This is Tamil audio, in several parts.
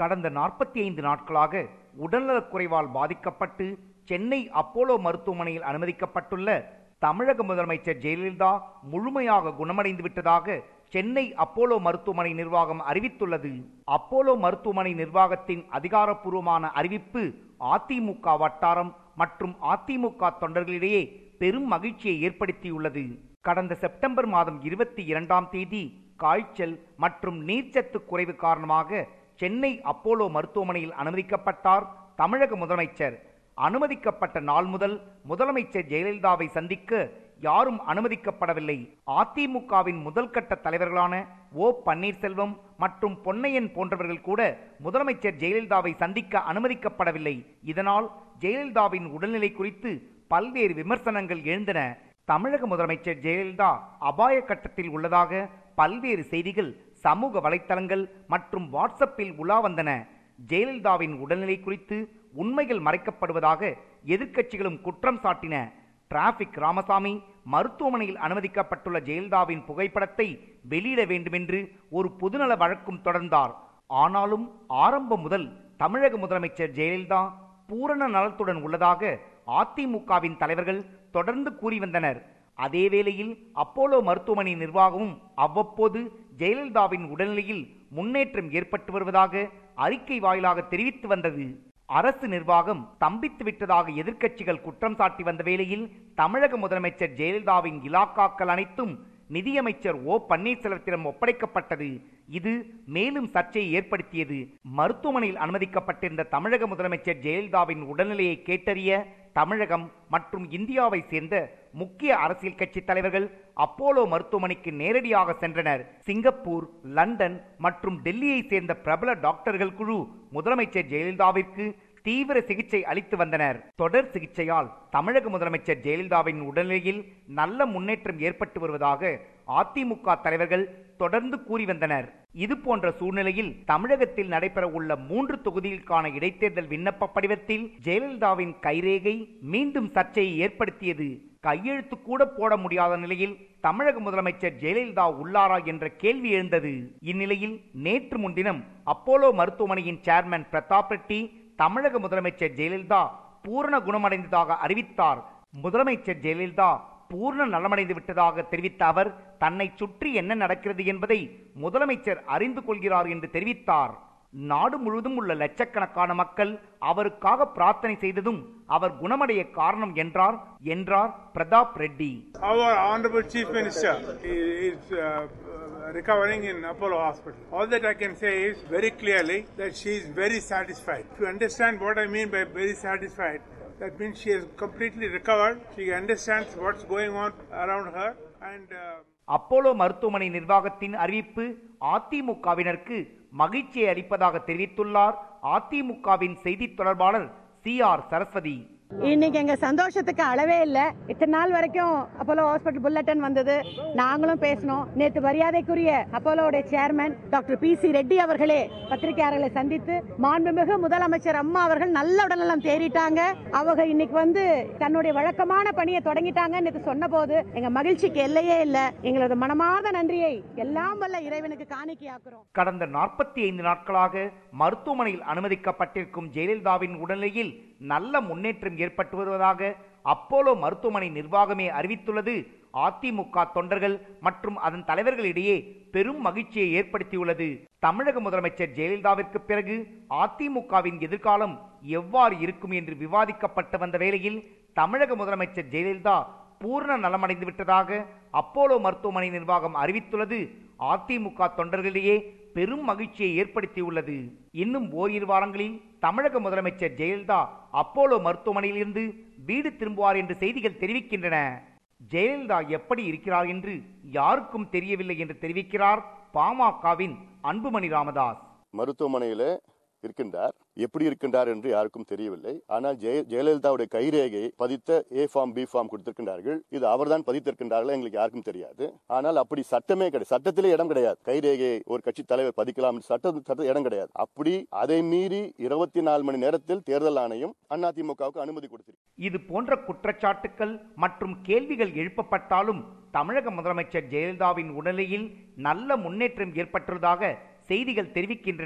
கடந்த நாற்பத்தி ஐந்து நாட்களாக உடல்நலக்குறைவால் பாதிக்கப்பட்டு சென்னை அப்போலோ மருத்துவமனையில் அனுமதிக்கப்பட்டுள்ள தமிழக முதலமைச்சர் ஜெயலலிதா முழுமையாக குணமடைந்து விட்டதாக சென்னை அப்போலோ மருத்துவமனை நிர்வாகம் அறிவித்துள்ளது அப்போலோ மருத்துவமனை நிர்வாகத்தின் அதிகாரப்பூர்வமான அறிவிப்பு அதிமுக வட்டாரம் மற்றும் அதிமுக தொண்டர்களிடையே பெரும் மகிழ்ச்சியை ஏற்படுத்தியுள்ளது கடந்த செப்டம்பர் மாதம் இருபத்தி இரண்டாம் தேதி காய்ச்சல் மற்றும் நீர்ச்சத்து குறைவு காரணமாக சென்னை அப்போலோ மருத்துவமனையில் அனுமதிக்கப்பட்டார் தமிழக முதலமைச்சர் அனுமதிக்கப்பட்ட நாள் முதல் முதலமைச்சர் ஜெயலலிதாவை சந்திக்க யாரும் அனுமதிக்கப்படவில்லை அதிமுகவின் முதல் கட்ட தலைவர்களான ஓ பன்னீர்செல்வம் மற்றும் பொன்னையன் போன்றவர்கள் கூட முதலமைச்சர் ஜெயலலிதாவை சந்திக்க அனுமதிக்கப்படவில்லை இதனால் ஜெயலலிதாவின் உடல்நிலை குறித்து பல்வேறு விமர்சனங்கள் எழுந்தன தமிழக முதலமைச்சர் ஜெயலலிதா அபாய கட்டத்தில் உள்ளதாக பல்வேறு செய்திகள் சமூக வலைத்தளங்கள் மற்றும் வாட்ஸ்அப்பில் உலா வந்தன ஜெயலலிதாவின் உடல்நிலை குறித்து உண்மைகள் மறைக்கப்படுவதாக எதிர்க்கட்சிகளும் குற்றம் சாட்டின டிராபிக் ராமசாமி மருத்துவமனையில் அனுமதிக்கப்பட்டுள்ள ஜெயலலிதாவின் புகைப்படத்தை வெளியிட வேண்டுமென்று ஒரு பொதுநல வழக்கும் தொடர்ந்தார் ஆனாலும் ஆரம்பம் முதல் தமிழக முதலமைச்சர் ஜெயலலிதா பூரண நலத்துடன் உள்ளதாக அதிமுகவின் தலைவர்கள் தொடர்ந்து கூறி வந்தனர் அதே வேளையில் அப்போலோ மருத்துவமனை நிர்வாகமும் அவ்வப்போது ஜெயலலிதாவின் உடல்நிலையில் முன்னேற்றம் ஏற்பட்டு வருவதாக அறிக்கை வாயிலாக தெரிவித்து வந்தது அரசு நிர்வாகம் தம்பித்து விட்டதாக எதிர்க்கட்சிகள் குற்றம் சாட்டி வந்த வேளையில் தமிழக முதலமைச்சர் ஜெயலலிதாவின் இலாக்காக்கள் அனைத்தும் நிதியமைச்சர் ஓ பன்னீர்செல்வத்திடம் ஒப்படைக்கப்பட்டது இது மேலும் சர்ச்சையை ஏற்படுத்தியது மருத்துவமனையில் அனுமதிக்கப்பட்டிருந்த தமிழக முதலமைச்சர் ஜெயலலிதாவின் உடல்நிலையை கேட்டறிய தமிழகம் மற்றும் இந்தியாவை சேர்ந்த முக்கிய அரசியல் கட்சி தலைவர்கள் அப்போலோ மருத்துவமனைக்கு நேரடியாக சென்றனர் சிங்கப்பூர் லண்டன் மற்றும் டெல்லியை சேர்ந்த பிரபல டாக்டர்கள் குழு முதலமைச்சர் ஜெயலலிதாவிற்கு தீவிர சிகிச்சை அளித்து வந்தனர் தொடர் சிகிச்சையால் தமிழக முதலமைச்சர் ஜெயலலிதாவின் உடல்நிலையில் நல்ல முன்னேற்றம் ஏற்பட்டு வருவதாக அதிமுக தலைவர்கள் தொடர்ந்து கூறி வந்தனர் இது போன்ற சூழ்நிலையில் தமிழகத்தில் நடைபெற உள்ள மூன்று தொகுதிகளுக்கான இடைத்தேர்தல் விண்ணப்ப படிவத்தில் ஜெயலலிதாவின் கைரேகை மீண்டும் சர்ச்சையை ஏற்படுத்தியது கையெழுத்து கூட போட முடியாத நிலையில் தமிழக முதலமைச்சர் ஜெயலலிதா உள்ளாரா என்ற கேள்வி எழுந்தது இந்நிலையில் நேற்று முன்தினம் அப்போலோ மருத்துவமனையின் சேர்மன் பிரதாப் ரெட்டி தமிழக முதலமைச்சர் ஜெயலலிதா பூரண குணமடைந்ததாக அறிவித்தார் முதலமைச்சர் ஜெயலலிதா பூர்ண நலமடைந்து விட்டதாக தெரிவித்த அவர் தன்னை சுற்றி என்ன நடக்கிறது என்பதை முதலமைச்சர் அறிந்து கொள்கிறார் என்று தெரிவித்தார் நாடு முழுவதும் உள்ள லட்சக்கணக்கான மக்கள் அவருக்காக பிரார்த்தனை செய்ததும் அவர் குணமடைய காரணம் என்றார் என்றார் Pratap Reddy Our Honorable Chief Minister is uh, recovering in Apollo Hospital. All that I can say is very clearly that she is very satisfied. To understand what I mean by very satisfied, that means she has completely recovered. She understands what's going on around her and. Uh, Apollo மருத்துவமனை நிர்வாகத்தின் அறிவிப்பு அதிமுகவினருக்கு மகிழ்ச்சியை அளிப்பதாக தெரிவித்துள்ளார் அதிமுகவின் செய்தி தொடர்பாளர் சி ஆர் சரஸ்வதி இன்னைக்கு எங்க சந்தோஷத்துக்கு அளவே இல்ல இத்தனை நாள் வரைக்கும் அப்போலோ ஹாஸ்பிட்டல் புல்லட்டன் வந்தது நாங்களும் பேசினோம் நேத்து மரியாதைக்குரிய அப்போலோட chairman doctor P C Reddy அவர்களே பத்திரிகையாளர்களை சந்தித்து மாண்புமிகு முதலமைச்சர் அம்மா அவர்கள் நல்ல உடல்நலம் தேறிட்டாங்க அவங்க இன்னைக்கு வந்து தன்னுடைய வழக்கமான பணியை தொடங்கிட்டாங்க நேற்று சொன்ன போது எங்க மகிழ்ச்சிக்கு எல்லையே இல்ல எங்களோட மனமார்ந்த நன்றியை எல்லாம் வல்ல இறைவனுக்கு காணிக்கையாக்குறோம் கடந்த நாற்பத்தி ஐந்து நாட்களாக மருத்துவமனையில் அனுமதிக்கப்பட்டிருக்கும் ஜெயலலிதாவின் உடல்நிலையில் நல்ல முன்னேற்றம் ஏற்பட்டு வருவதாக அப்போலோ மருத்துவமனை நிர்வாகமே அறிவித்துள்ளது அதிமுக தொண்டர்கள் மற்றும் அதன் தலைவர்களிடையே பெரும் மகிழ்ச்சியை ஏற்படுத்தியுள்ளது தமிழக முதலமைச்சர் ஜெயலலிதாவிற்கு பிறகு அதிமுகவின் எதிர்காலம் எவ்வாறு இருக்கும் என்று விவாதிக்கப்பட்டு வந்த வேளையில் தமிழக முதலமைச்சர் ஜெயலலிதா பூர்ண நலமடைந்து விட்டதாக அப்போலோ மருத்துவமனை நிர்வாகம் அறிவித்துள்ளது அதிமுக தொண்டர்களிடையே பெரும் மகிழ்ச்சியை ஏற்படுத்தியுள்ளது இன்னும் ஓரிரு வாரங்களில் தமிழக முதலமைச்சர் ஜெயலலிதா அப்போலோ மருத்துவமனையிலிருந்து வீடு திரும்புவார் என்று செய்திகள் தெரிவிக்கின்றன ஜெயலலிதா எப்படி இருக்கிறார் என்று யாருக்கும் தெரியவில்லை என்று தெரிவிக்கிறார் பாமகவின் அன்புமணி ராமதாஸ் மருத்துவமனையில இருக்கின்றார் எப்படி இருக்கின்றார் என்று யாருக்கும் தெரியவில்லை ஆனால் ஜெய ஜெயலலிதாவுடைய கைரேகையை பதித்த ஏ ஃபார்ம் பி ஃபார்ம் கொடுத்திருக்கின்றார்கள் இது அவர்தான் பதித்திருக்கின்றார்கள் எங்களுக்கு யாருக்கும் தெரியாது ஆனால் அப்படி சட்டமே கிடையாது சட்டத்திலே இடம் கிடையாது கைரேகையை ஒரு கட்சி தலைவர் பதிக்கலாம் என்று சட்ட சட்ட இடம் கிடையாது அப்படி அதை மீறி இருபத்தி நாலு மணி நேரத்தில் தேர்தல் ஆணையம் அதிமுகவுக்கு அனுமதி கொடுத்திருக்கு இது போன்ற குற்றச்சாட்டுக்கள் மற்றும் கேள்விகள் எழுப்பப்பட்டாலும் தமிழக முதலமைச்சர் ஜெயலலிதாவின் உடல்நிலையில் நல்ல முன்னேற்றம் ஏற்பட்டுள்ளதாக செய்திகள் தெரிவிக்கின்றன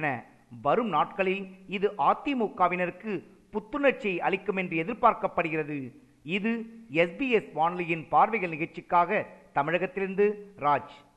வரும் நாட்களில் இது அதிமுகவினருக்கு புத்துணர்ச்சியை அளிக்கும் என்று எதிர்பார்க்கப்படுகிறது இது எஸ்பிஎஸ் வானொலியின் பார்வைகள் நிகழ்ச்சிக்காக தமிழகத்திலிருந்து ராஜ்